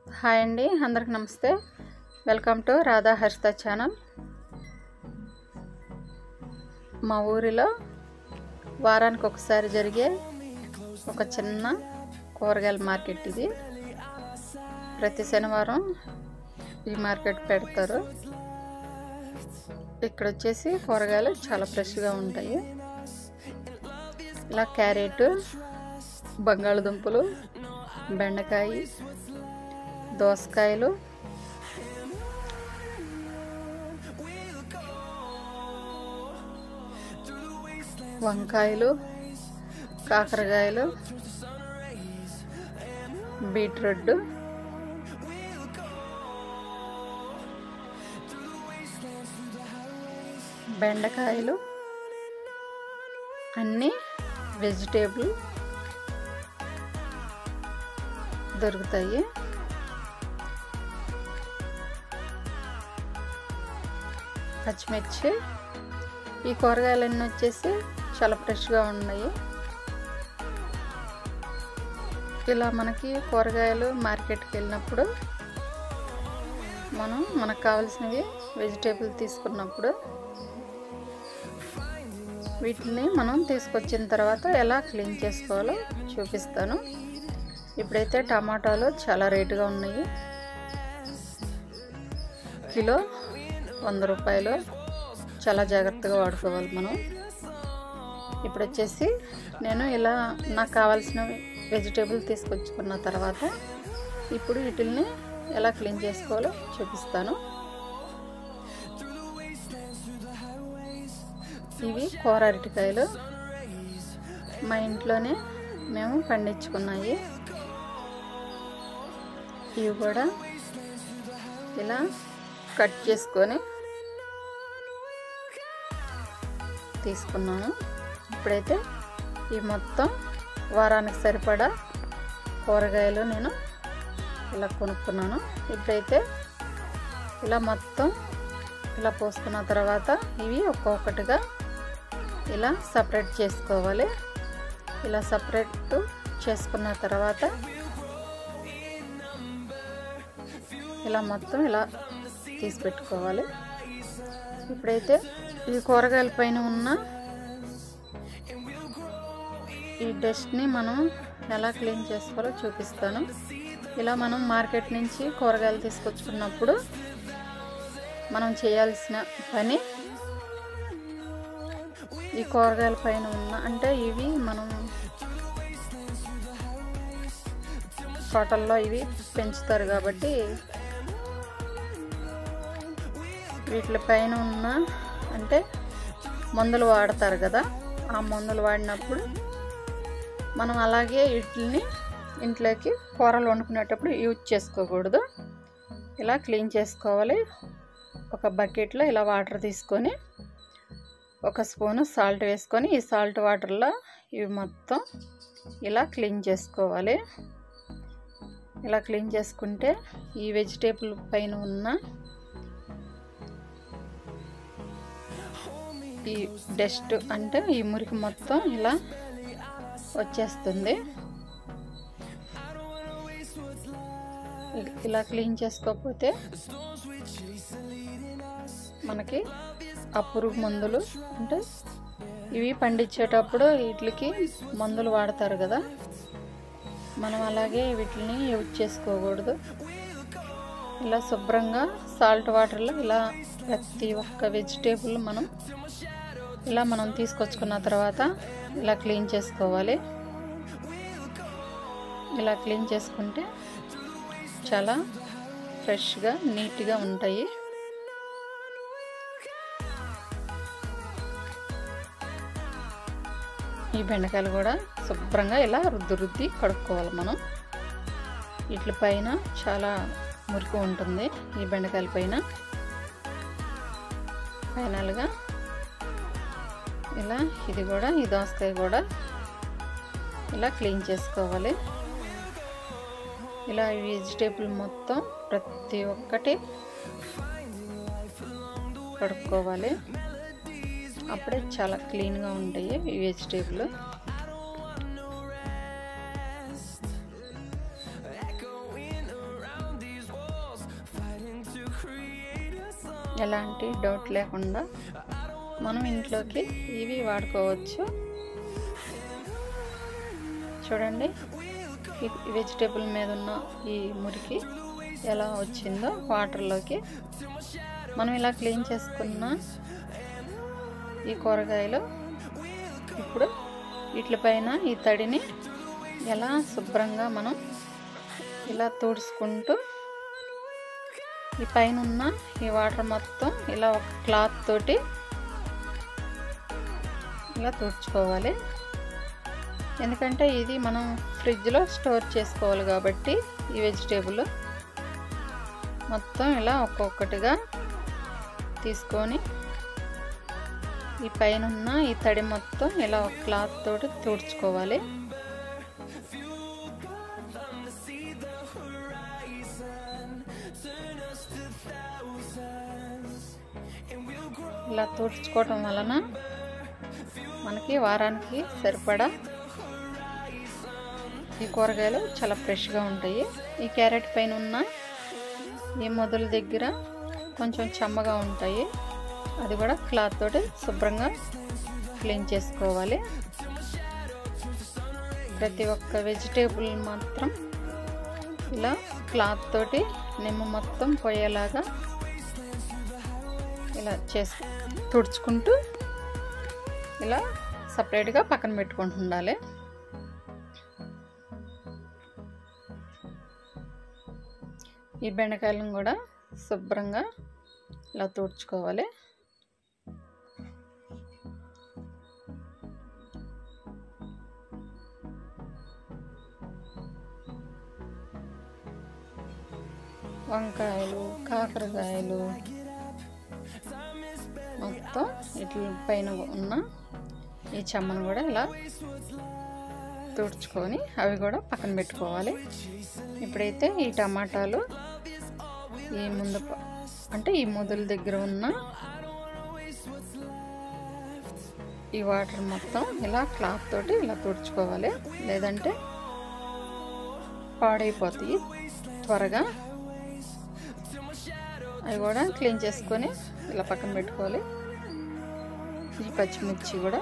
hi అండి అందరికి నమస్తే welcome to Radha Harshita channel మా ఊరిలో వారానికి ఒకసారి జరిగే ఒక చిన్న కూరగాయల మార్కెట్ ఇది ప్రతి శనివారం ఈ మార్కెట్ పెడతారు ఇక్కడ వచ్చేసి కూరగాయలు చాలా ఫ్రెష్గా ఉంటాయి ఇలా క్యారెట్ బంగాళదుంపలు బెండకాయ దోసకాయలు వంకాయలు కాకరకాయలు బీట్రూట్ బెండకాయలు అన్నీ వెజిటేబుల్ దొరుకుతాయి పచ్చిమిర్చి ఈ కూరగాయలన్నీ వచ్చేసి చాలా ఫ్రెష్గా ఉన్నాయి ఇలా మనకి కూరగాయలు మార్కెట్కి వెళ్ళినప్పుడు మనం మనకు కావాల్సినవి వెజిటేబుల్ తీసుకున్నప్పుడు వీటిని మనం తీసుకొచ్చిన తర్వాత ఎలా క్లీన్ చేసుకోవాలో చూపిస్తాను ఇప్పుడైతే టమాటాలు చాలా రేటుగా ఉన్నాయి కిలో వంద రూపాయలు చాలా జాగ్రత్తగా వాడుకోవాలి మనం ఇప్పుడు వచ్చేసి నేను ఇలా నాకు కావాల్సిన వెజిటేబుల్ తీసుకొచ్చుకున్న తర్వాత ఇప్పుడు వీటిల్ని ఎలా క్లీన్ చేసుకోవాలో చూపిస్తాను ఇవి కూర అరటికాయలు మా ఇంట్లోనే మేము పండించుకున్నాయి ఇవి కూడా ఇలా కట్ చేసుకొని తీసుకున్నాను ఇప్పుడైతే ఈ మొత్తం వారానికి సరిపడా కూరగాయలు నేను ఇలా కొనుక్కున్నాను ఇప్పుడైతే ఇలా మొత్తం ఇలా పోసుకున్న తర్వాత ఇవి ఒక్కొక్కటిగా ఇలా సపరేట్ చేసుకోవాలి ఇలా సపరేట్ చేసుకున్న తర్వాత ఇలా మొత్తం ఇలా తీసి పెట్టుకోవాలి ఇప్పుడైతే ఈ కూరగాయల పైన ఉన్న ఈ డస్ట్ని మనం ఎలా క్లీన్ చేసుకోవాలో చూపిస్తాను ఇలా మనం మార్కెట్ నుంచి కూరగాయలు తీసుకొచ్చుకున్నప్పుడు మనం చేయాల్సిన పని ఈ కూరగాయల పైన ఉన్న అంటే ఇవి మనం తోటల్లో ఇవి పెంచుతారు కాబట్టి వీటి పైన ఉన్న అంటే మందులు వాడతారు కదా ఆ మందులు వాడినప్పుడు మనం అలాగే వీటిని ఇంట్లోకి కూరలు వండుకునేటప్పుడు యూజ్ చేసుకోకూడదు ఇలా క్లీన్ చేసుకోవాలి ఒక బకెట్లో ఇలా వాటర్ తీసుకొని ఒక స్పూను సాల్ట్ వేసుకొని ఈ సాల్ట్ వాటర్లో ఇవి మొత్తం ఇలా క్లీన్ చేసుకోవాలి ఇలా క్లీన్ చేసుకుంటే ఈ వెజిటేబుల్ పైన ఉన్న ఈ డస్ట్ అంటే ఈ మురికి మొత్తం ఇలా వచ్చేస్తుంది ఇలా క్లీన్ చేసుకోకపోతే మనకి ఆ పురుగు మందులు అంటే ఇవి పండించేటప్పుడు వీటికి మందులు వాడతారు కదా మనం అలాగే వీటిని యూజ్ చేసుకోకూడదు ఇలా శుభ్రంగా సాల్ట్ వాటర్లో ఇలా ప్రతి ఒక్క వెజిటేబుల్ మనం ఇలా మనం తీసుకొచ్చుకున్న తర్వాత ఇలా క్లీన్ చేసుకోవాలి ఇలా క్లీన్ చేసుకుంటే చాలా ఫ్రెష్గా నీట్గా ఉంటాయి ఈ బెండకాయలు కూడా శుభ్రంగా ఇలా రుద్ది రుద్ది కడుక్కోవాలి మనం వీటి పైన చాలా మురికి ఉంటుంది ఈ బెండకాయల పైన ఫైనల్గా ఇలా ఇది కూడా ఈ దోసకాయ కూడా ఇలా క్లీన్ చేసుకోవాలి ఇలా వెజిటేబుల్ మొత్తం ప్రతి ఒక్కటి కడుక్కోవాలి అప్పుడే చాలా క్లీన్గా ఉంటాయి ఈ వెజిటేబుల్ ఎలాంటి డౌట్ లేకుండా మనం ఇంట్లోకి ఇవి వాడుకోవచ్చు చూడండి ఈ వెజిటేబుల్ మీద ఉన్న ఈ మురికి ఎలా వచ్చిందో వాటర్లోకి మనం ఇలా క్లీన్ చేసుకున్న ఈ కూరగాయలు ఇప్పుడు వీటిపైన ఈ తడిని ఎలా శుభ్రంగా మనం ఇలా తుడుచుకుంటూ ఈ పైన ఉన్న ఈ వాటర్ మొత్తం ఇలా ఒక క్లాత్ తోటి ఇలా తుడుచుకోవాలి ఎందుకంటే ఇది మనం ఫ్రిడ్జ్లో స్టోర్ చేసుకోవాలి కాబట్టి ఈ వెజిటేబుల్ మొత్తం ఇలా ఒక్కొక్కటిగా తీసుకొని ఈ పైన ఉన్న ఈ తడి మొత్తం ఇలా ఒక క్లాత్ తోటి తుడుచుకోవాలి ఇలా తుడుచుకోవటం వలన మనకి వారానికి సరిపడా ఈ కూరగాయలు చాలా ఫ్రెష్గా ఉంటాయి ఈ క్యారెట్ పైన ఉన్న ఈ మొదల దగ్గర కొంచెం చెమ్మగా ఉంటాయి అది కూడా క్లాత్ తోటి శుభ్రంగా క్లీన్ చేసుకోవాలి ప్రతి ఒక్క వెజిటేబుల్ మాత్రం ఇలా క్లాత్ తోటి నిమ్మ మొత్తం పోయేలాగా ఇలా చేసు తుడుచుకుంటూ ఇలా సపరేట్గా పక్కన పెట్టుకుంటూ ఉండాలి ఈ బెండకాయలను కూడా శుభ్రంగా ఇలా తుడుచుకోవాలి వంకాయలు కాకరకాయలు మొత్తం ఇట్ల పైన ఉన్న ఈ చెమ్మను కూడా ఇలా తుడుచుకొని అవి కూడా పక్కన పెట్టుకోవాలి ఇప్పుడైతే ఈ టమాటాలు ఈ ముందు ప- అంటే ఈ మొదల దగ్గర ఉన్న ఈ వాటర్ మొత్తం ఇలా క్లాత్ తోటి ఇలా తుడుచుకోవాలి లేదంటే పాడైపోతాయి త్వరగా అవి కూడా క్లీన్ చేసుకొని ఇలా పక్కన పెట్టుకోవాలి ఈ పచ్చిమిర్చి కూడా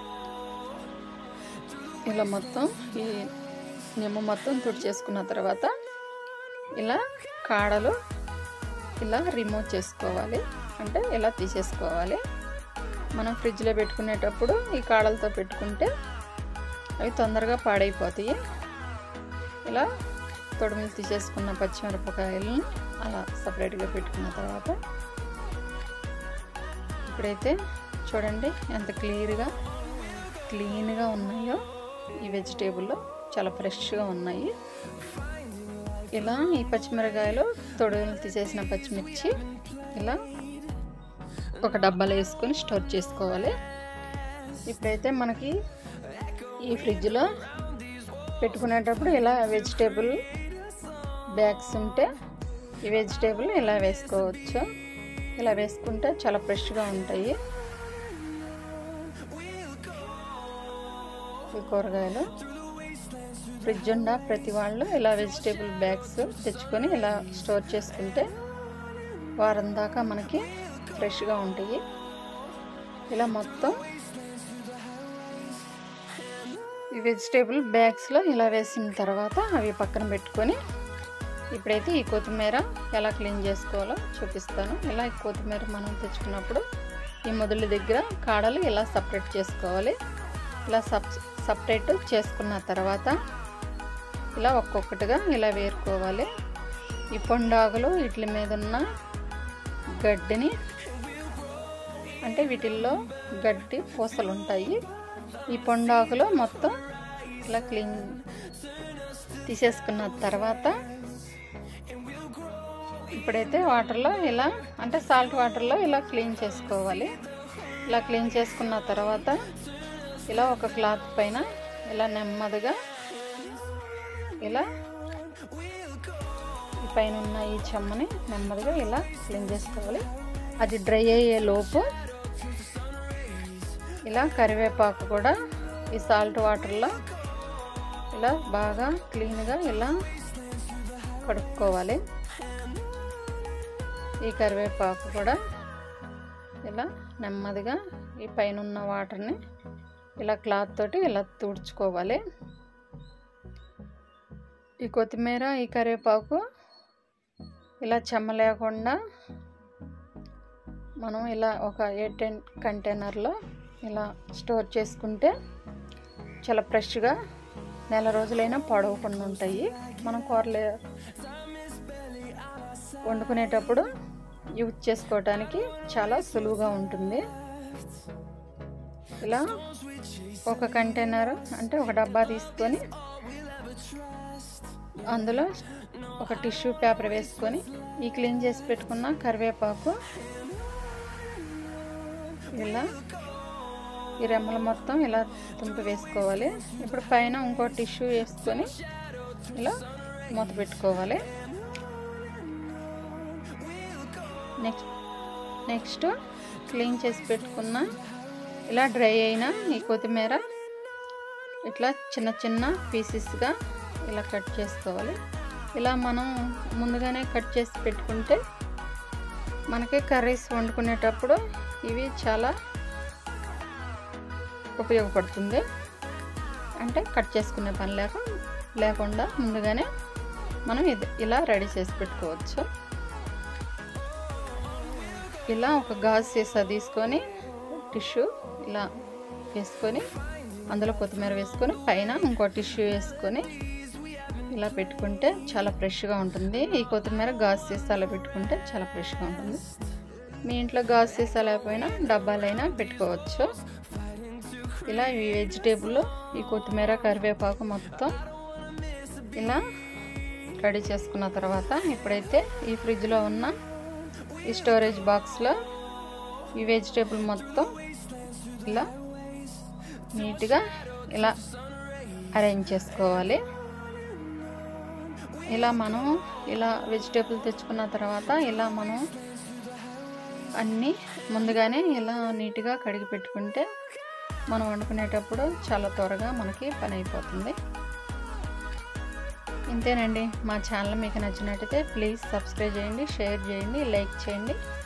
ఇలా మొత్తం ఈ నిమ్మ మొత్తం తుడిచేసుకున్న తర్వాత ఇలా కాడలు ఇలా రిమూవ్ చేసుకోవాలి అంటే ఇలా తీసేసుకోవాలి మనం ఫ్రిడ్జ్లో పెట్టుకునేటప్పుడు ఈ కాడలతో పెట్టుకుంటే అవి తొందరగా పాడైపోతాయి ఇలా తొడిమిలు తీసేసుకున్న పచ్చిమిరపకాయలను అలా సపరేట్గా పెట్టుకున్న తర్వాత ఇప్పుడైతే చూడండి ఎంత క్లియర్గా క్లీన్గా ఉన్నాయో ఈ వెజిటేబుల్ చాలా ఫ్రెష్గా ఉన్నాయి ఇలా ఈ పచ్చిమిరకాయలు తొడుగులు తీసేసిన పచ్చిమిర్చి ఇలా ఒక డబ్బాలో వేసుకొని స్టోర్ చేసుకోవాలి ఇప్పుడైతే మనకి ఈ ఫ్రిడ్జ్లో పెట్టుకునేటప్పుడు ఇలా వెజిటేబుల్ బ్యాగ్స్ ఉంటే ఈ వెజిటేబుల్ ఇలా వేసుకోవచ్చు ఇలా వేసుకుంటే చాలా ఫ్రెష్గా ఉంటాయి ఈ కూరగాయలు ఫ్రిడ్జ్ ఉండ ప్రతి వాళ్ళు ఇలా వెజిటేబుల్ బ్యాగ్స్ తెచ్చుకొని ఇలా స్టోర్ చేసుకుంటే వారం దాకా మనకి ఫ్రెష్గా ఉంటాయి ఇలా మొత్తం ఈ వెజిటేబుల్ బ్యాగ్స్లో ఇలా వేసిన తర్వాత అవి పక్కన పెట్టుకొని ఇప్పుడైతే ఈ కొత్తిమీర ఎలా క్లీన్ చేసుకోవాలో చూపిస్తాను ఇలా ఈ కొత్తిమీర మనం తెచ్చుకున్నప్పుడు ఈ మొదల దగ్గర కాడలు ఇలా సపరేట్ చేసుకోవాలి ఇలా సప్ సపరేట్ చేసుకున్న తర్వాత ఇలా ఒక్కొక్కటిగా ఇలా వేరుకోవాలి ఈ పొండాకులు వీటి మీద ఉన్న గడ్డిని అంటే వీటిల్లో గడ్డి పూసలు ఉంటాయి ఈ పొండాకులు మొత్తం ఇలా క్లీన్ తీసేసుకున్న తర్వాత ఇప్పుడైతే వాటర్లో ఇలా అంటే సాల్ట్ వాటర్లో ఇలా క్లీన్ చేసుకోవాలి ఇలా క్లీన్ చేసుకున్న తర్వాత ఇలా ఒక క్లాత్ పైన ఇలా నెమ్మదిగా ఇలా ఈ పైన ఉన్న ఈ చెమ్మని నెమ్మదిగా ఇలా క్లీన్ చేసుకోవాలి అది డ్రై అయ్యే లోపు ఇలా కరివేపాకు కూడా ఈ సాల్ట్ వాటర్లో ఇలా బాగా క్లీన్గా ఇలా కడుక్కోవాలి ఈ కరివేపాకు కూడా ఇలా నెమ్మదిగా ఈ పైన ఉన్న వాటర్ని ఇలా క్లాత్ తోటి ఇలా తుడుచుకోవాలి ఈ కొత్తిమీర ఈ కరివేపాకు ఇలా చెమ్మ లేకుండా మనం ఇలా ఒక ఎయిట్ కంటైనర్లో ఇలా స్టోర్ చేసుకుంటే చాలా ఫ్రెష్గా నెల రోజులైనా పొడవకుండా ఉంటాయి మనం కూరలే వండుకునేటప్పుడు యూజ్ చేసుకోవడానికి చాలా సులువుగా ఉంటుంది ఇలా ఒక కంటైనర్ అంటే ఒక డబ్బా తీసుకొని అందులో ఒక టిష్యూ పేపర్ వేసుకొని ఈ క్లీన్ చేసి పెట్టుకున్న కరివేపాకు ఇలా ఈ రెమ్మలు మొత్తం ఇలా తుంపి వేసుకోవాలి ఇప్పుడు పైన ఇంకో టిష్యూ వేసుకొని ఇలా మూత పెట్టుకోవాలి నెక్స్ట్ నెక్స్ట్ క్లీన్ చేసి పెట్టుకున్న ఇలా డ్రై అయిన ఈ కొత్తిమీర ఇట్లా చిన్న చిన్న పీసెస్గా ఇలా కట్ చేసుకోవాలి ఇలా మనం ముందుగానే కట్ చేసి పెట్టుకుంటే మనకి కర్రీస్ వండుకునేటప్పుడు ఇవి చాలా ఉపయోగపడుతుంది అంటే కట్ చేసుకునే పని లేక లేకుండా ముందుగానే మనం ఇది ఇలా రెడీ చేసి పెట్టుకోవచ్చు ఇలా ఒక గాజు సీసా తీసుకొని టిష్యూ ఇలా వేసుకొని అందులో కొత్తిమీర వేసుకొని పైన ఇంకో టిష్యూ వేసుకొని ఇలా పెట్టుకుంటే చాలా ఫ్రెష్గా ఉంటుంది ఈ కొత్తిమీర గాజు సీసాలో పెట్టుకుంటే చాలా ఫ్రెష్గా ఉంటుంది మీ ఇంట్లో గాజు సీసా లేకపోయినా డబ్బాలైనా పెట్టుకోవచ్చు ఇలా ఈ వెజిటేబుల్ ఈ కొత్తిమీర కరివేపాకు మొత్తం ఇలా రెడీ చేసుకున్న తర్వాత ఇప్పుడైతే ఈ ఫ్రిడ్జ్లో ఉన్న ఈ స్టోరేజ్ బాక్స్లో ఈ వెజిటేబుల్ మొత్తం ఇలా నీట్గా ఇలా అరేంజ్ చేసుకోవాలి ఇలా మనం ఇలా వెజిటేబుల్ తెచ్చుకున్న తర్వాత ఇలా మనం అన్నీ ముందుగానే ఇలా నీట్గా కడిగి పెట్టుకుంటే మనం వండుకునేటప్పుడు చాలా త్వరగా మనకి పని అయిపోతుంది ఇంతేనండి మా ఛానల్ మీకు నచ్చినట్టయితే ప్లీజ్ సబ్స్క్రైబ్ చేయండి షేర్ చేయండి లైక్ చేయండి